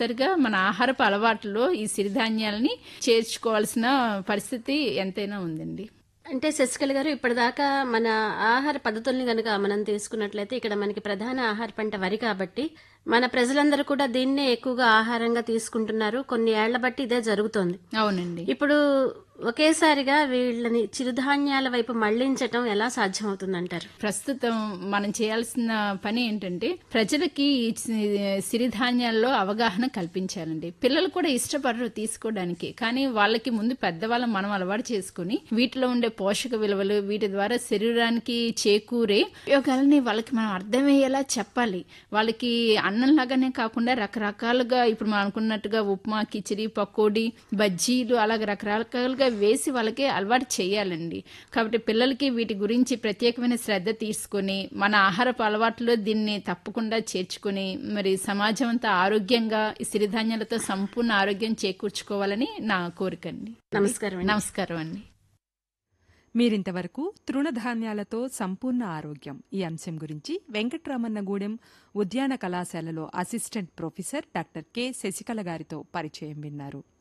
తప్పనిసరిగా మన ఆహారపు అలవాట్లలో ఈ సిరిధాన్యాలని చేర్చుకోవాల్సిన పరిస్థితి ఎంతైనా ఉందండి అంటే శశికళ గారు ఇప్పటిదాకా మన ఆహార పద్ధతుల్ని కనుక మనం తీసుకున్నట్లయితే ఇక్కడ మనకి ప్రధాన ఆహార పంట వరి కాబట్టి మన ప్రజలందరూ కూడా దీన్నే ఎక్కువగా ఆహారంగా తీసుకుంటున్నారు కొన్ని ఏళ్ల బట్టి ఇదే జరుగుతోంది అవునండి ఇప్పుడు ఒకేసారిగా వీళ్ళని చిరుధాన్యాల వైపు మళ్లించటం ఎలా సాధ్యమవుతుందంటారు ప్రస్తుతం మనం చేయాల్సిన పని ఏంటంటే ప్రజలకి ఈ సి- సిరిధాన్యాల్లో అవగాహన కల్పించాలండి పిల్లలు కూడా ఇష్టపడరు తీసుకోవడానికి కానీ వాళ్ళకి ముందు పెద్దవాళ్ళం మనం అలవాటు చేసుకుని వీటిలో ఉండే పోషక విలువలు వీటి ద్వారా శరీరానికి చేకూరే ఉపయోగాలని వాళ్ళకి మనం అర్థమయ్యేలా చెప్పాలి వాళ్ళకి అన్నం లాగానే కాకుండా రకరకాలుగా ఇప్పుడు మనం అనుకున్నట్టుగా ఉప్మా కిచిడి పకోడీ బజ్జీలు అలాగే రకరకాలుగా వేసి వాళ్ళకి అలవాటు చేయాలండి కాబట్టి పిల్లలకి వీటి గురించి ప్రత్యేకమైన శ్రద్ధ తీసుకొని మన ఆహారపు అలవాట్లో దీన్ని తప్పకుండా చేర్చుకొని మరి సమాజం అంతా ఆరోగ్యంగా ఈ సిరిధాన్యాలతో సంపూర్ణ ఆరోగ్యం చేకూర్చుకోవాలని నా కోరిక అండి నమస్కారం అండి. నమస్కారం అండి మీరింతవరకు తృణధాన్యాలతో సంపూర్ణ ఆరోగ్యం ఈ అంశం గురించి వెంకట్రామన్నగూడెం ఉద్యాన కళాశాలలో assistant professor doctor K Sasikala గారితో పరిచయం విన్నారు